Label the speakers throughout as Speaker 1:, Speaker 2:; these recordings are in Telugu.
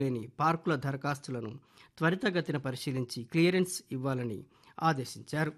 Speaker 1: లేని పార్కుల దరఖాస్తులను త్వరితగతిన పరిశీలించి క్లియరెన్స్ ఇవ్వాలని ఆదేశించారు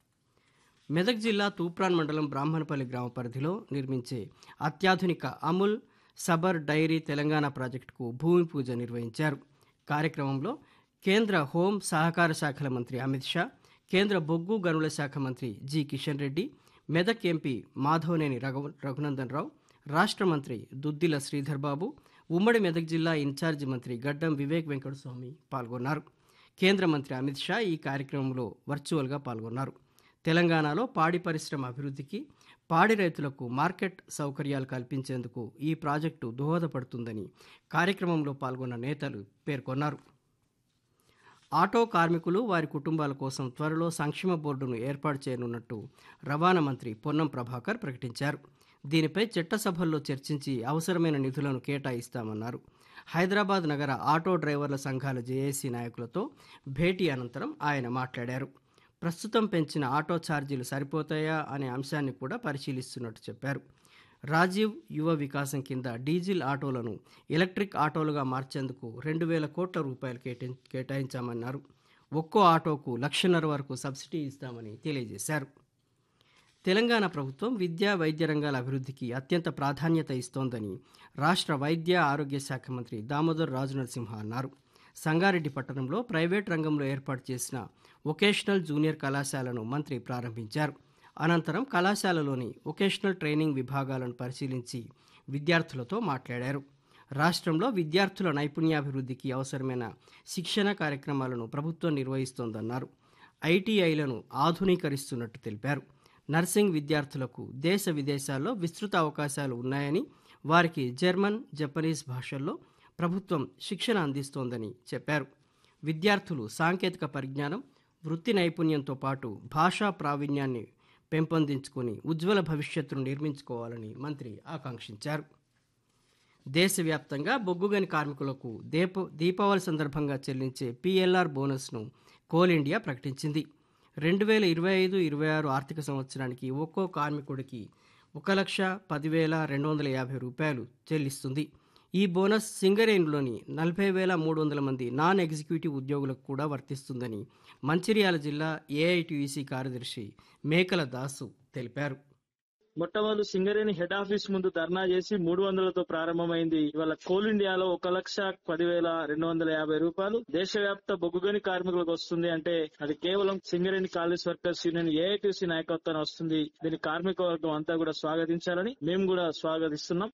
Speaker 1: మెదక్ జిల్లా తూప్రాన్ మండలం బ్రాహ్మణపల్లి గ్రామ పరిధిలో నిర్మించే అత్యాధునిక అముల్ సబర్ డైరీ తెలంగాణ ప్రాజెక్టుకు భూమి పూజ నిర్వహించారు కార్యక్రమంలో కేంద్ర హోం సహకార శాఖల మంత్రి అమిత్ షా కేంద్ర బొగ్గు గనుల శాఖ మంత్రి జి కిషన్ రెడ్డి మెదక్ ఎంపీ మాధవనేని రఘు రఘునందన్ రావు రాష్ట్ర మంత్రి దుద్దిల శ్రీధర్ బాబు ఉమ్మడి మెదక్ జిల్లా ఇన్ఛార్జి మంత్రి గడ్డం వివేక్ వెంకటస్వామి పాల్గొన్నారు కేంద్ర మంత్రి అమిత్ షా ఈ కార్యక్రమంలో వర్చువల్గా పాల్గొన్నారు తెలంగాణలో పాడి పరిశ్రమ అభివృద్ధికి పాడి రైతులకు మార్కెట్ సౌకర్యాలు కల్పించేందుకు ఈ ప్రాజెక్టు దోహదపడుతుందని కార్యక్రమంలో పాల్గొన్న నేతలు పేర్కొన్నారు ఆటో కార్మికులు వారి కుటుంబాల కోసం త్వరలో సంక్షేమ బోర్డును ఏర్పాటు చేయనున్నట్టు రవాణా మంత్రి పొన్నం ప్రభాకర్ ప్రకటించారు దీనిపై చట్టసభల్లో చర్చించి అవసరమైన నిధులను కేటాయిస్తామన్నారు హైదరాబాద్ నగర ఆటో డ్రైవర్ల సంఘాల జేఏసీ నాయకులతో భేటీ అనంతరం ఆయన మాట్లాడారు ప్రస్తుతం పెంచిన ఆటో ఛార్జీలు సరిపోతాయా అనే అంశాన్ని కూడా పరిశీలిస్తున్నట్టు చెప్పారు రాజీవ్ యువ వికాసం కింద డీజిల్ ఆటోలను ఎలక్ట్రిక్ ఆటోలుగా మార్చేందుకు రెండు వేల కోట్ల రూపాయలు కేటాయి కేటాయించామన్నారు ఒక్కో ఆటోకు లక్షన్నర వరకు సబ్సిడీ ఇస్తామని తెలియజేశారు తెలంగాణ ప్రభుత్వం విద్యా వైద్య రంగాల అభివృద్ధికి అత్యంత ప్రాధాన్యత ఇస్తోందని రాష్ట్ర వైద్య ఆరోగ్య శాఖ మంత్రి దామోదర్ రాజు నరసింహ అన్నారు సంగారెడ్డి పట్టణంలో ప్రైవేట్ రంగంలో ఏర్పాటు చేసిన వొకేషనల్ జూనియర్ కళాశాలను మంత్రి ప్రారంభించారు అనంతరం కళాశాలలోని వొకేషనల్ ట్రైనింగ్ విభాగాలను పరిశీలించి విద్యార్థులతో మాట్లాడారు రాష్ట్రంలో విద్యార్థుల నైపుణ్యాభివృద్ధికి అవసరమైన శిక్షణ కార్యక్రమాలను ప్రభుత్వం నిర్వహిస్తోందన్నారు ఐటీఐలను ఆధునీకరిస్తున్నట్టు తెలిపారు నర్సింగ్ విద్యార్థులకు దేశ విదేశాల్లో విస్తృత అవకాశాలు ఉన్నాయని వారికి జర్మన్ జపనీస్ భాషల్లో ప్రభుత్వం శిక్షణ అందిస్తోందని చెప్పారు విద్యార్థులు సాంకేతిక పరిజ్ఞానం వృత్తి నైపుణ్యంతో పాటు భాషా ప్రావీణ్యాన్ని పెంపొందించుకొని ఉజ్వల భవిష్యత్తును నిర్మించుకోవాలని మంత్రి ఆకాంక్షించారు దేశవ్యాప్తంగా బొగ్గుగని కార్మికులకు దీప దీపావళి సందర్భంగా చెల్లించే పిఎల్ఆర్ బోనస్ను కోల్ ఇండియా ప్రకటించింది రెండు వేల ఇరవై ఐదు ఇరవై ఆరు ఆర్థిక సంవత్సరానికి ఒక్కో కార్మికుడికి ఒక లక్ష పదివేల రెండు వందల యాభై రూపాయలు చెల్లిస్తుంది ఈ బోనస్ సింగరేణిలోని నలభై వేల మూడు వందల మంది నాన్ ఎగ్జిక్యూటివ్ ఉద్యోగులకు కూడా వర్తిస్తుందని మంచిర్యాల జిల్లా ఏఐటియుసి కార్యదర్శి మేకల దాసు తెలిపారు
Speaker 2: మొట్టమొదటి సింగరేణి హెడ్ ఆఫీస్ ముందు ధర్నా చేసి మూడు వందలతో ప్రారంభమైంది ఇవాళ కోల్ ఇండియాలో ఒక లక్ష పదివేల రెండు వందల యాభై రూపాయలు దేశవ్యాప్త బొగ్గుగని కార్మికులకు వస్తుంది అంటే అది కేవలం Singareni college workers union AITC నాయకత్వాన్ని వస్తుంది దీని కార్మిక వర్గం అంతా కూడా స్వాగతించాలని మేము కూడా స్వాగతిస్తున్నాం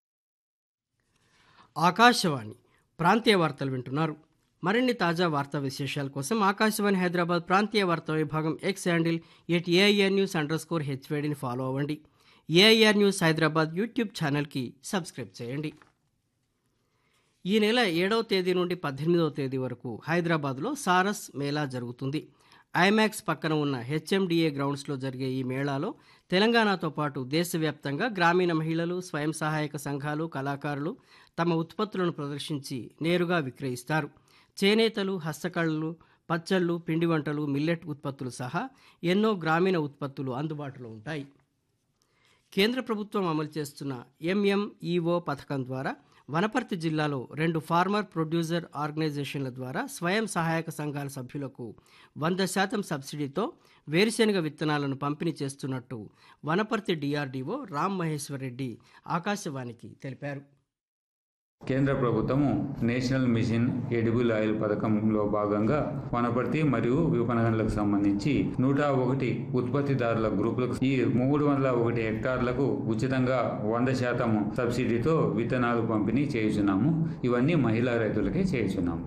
Speaker 1: ఆకాశవాణి ప్రాంతీయ వార్తలు వింటున్నారు మరిన్ని తాజా వార్తా విశేషాల కోసం ఆకాశవాణి హైదరాబాద్ ప్రాంతీయ వార్తా విభాగం X handle at AIR news underscore హెచ్వేడిని ఫాలో అవ్వండి ఏఐఆర్ న్యూస్ హైదరాబాద్ యూట్యూబ్ ఛానల్కి సబ్స్క్రైబ్ చేయండి ఈ నెల ఏడవ తేదీ నుండి పద్దెనిమిదవ తేదీ వరకు హైదరాబాద్లో సారస్ మేళా జరుగుతుంది ఐమాక్స్ పక్కన ఉన్న హెచ్ఎండిఏ గ్రౌండ్స్లో జరిగే ఈ మేళాలో తెలంగాణతో పాటు దేశవ్యాప్తంగా గ్రామీణ మహిళలు స్వయం సహాయక సంఘాలు కళాకారులు తమ ఉత్పత్తులను ప్రదర్శించి నేరుగా విక్రయిస్తారు చేనేతలు హస్తకళలు పచ్చళ్ళు పిండి వంటలు మిల్లెట్ ఉత్పత్తులు సహా ఎన్నో గ్రామీణ ఉత్పత్తులు అందుబాటులో ఉంటాయి కేంద్ర ప్రభుత్వం అమలు చేస్తున్న ఎంఎంఈఓ పథకం ద్వారా వనపర్తి జిల్లాలో రెండు ఫార్మర్ ప్రొడ్యూసర్ ఆర్గనైజేషన్ల ద్వారా స్వయం సహాయక సంఘాల సభ్యులకు వంద శాతం సబ్సిడీతో వేరుశెనగ విత్తనాలను పంపిణీ చేస్తున్నట్టు వనపర్తి డిఆర్డీఓ రామ్ మహేశ్వర్ రెడ్డి ఆకాశవాణికి తెలిపారు
Speaker 3: కేంద్ర ప్రభుత్వము నేషనల్ మిషన్ ఎడిబుల్ ఆయిల్ పథకంలో భాగంగా వనపర్తి మరియు విపణగండ్లకు సంబంధించి నూట ఒకటి ఉత్పత్తిదారుల గ్రూపులకు ఈ మూడు వందల ఒకటి హెక్టార్లకు ఉచితంగా వంద శాతం సబ్సిడీతో విత్తనాలు పంపిణీ చేయుచున్నాము ఇవన్నీ మహిళా రైతులకే చేయుచున్నాము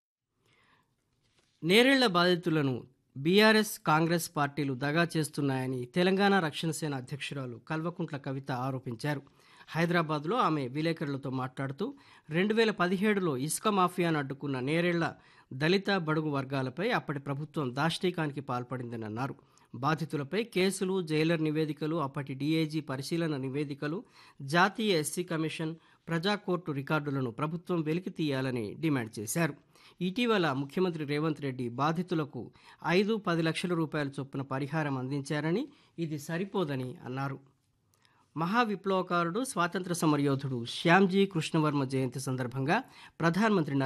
Speaker 1: నేరేళ్ల బాధితులను బీఆర్ఎస్ కాంగ్రెస్ పార్టీలు దగా చేస్తున్నాయని తెలంగాణ రక్షణ సేన అధ్యక్షురాలు కల్వకుంట్ల కవిత ఆరోపించారు హైదరాబాద్లో ఆమె విలేకరులతో మాట్లాడుతూ రెండు వేల పదిహేడులో ఇసుక మాఫియాను అడ్డుకున్న నేరేళ్ల దళిత బడుగు వర్గాలపై అప్పటి ప్రభుత్వం దాష్టీకానికి పాల్పడిందని అన్నారు బాధితులపై కేసులు జైలర్ నివేదికలు అప్పటి డీఐజీ పరిశీలన నివేదికలు జాతీయ ఎస్సీ కమిషన్ ప్రజా కోర్టు రికార్డులను ప్రభుత్వం వెలికి తీయాలని డిమాండ్ చేశారు ఇటీవల ముఖ్యమంత్రి రేవంత్ రెడ్డి బాధితులకు ఐదు పది లక్షల రూపాయల చొప్పున పరిహారం అందించారని ఇది సరిపోదని అన్నారు మహావిప్లవకారుడు స్వాతంత్ర సమరయోధుడు శ్యామ్జీ కృష్ణవర్మ జయంతి సందర్భంగా ప్రధానమంత్రి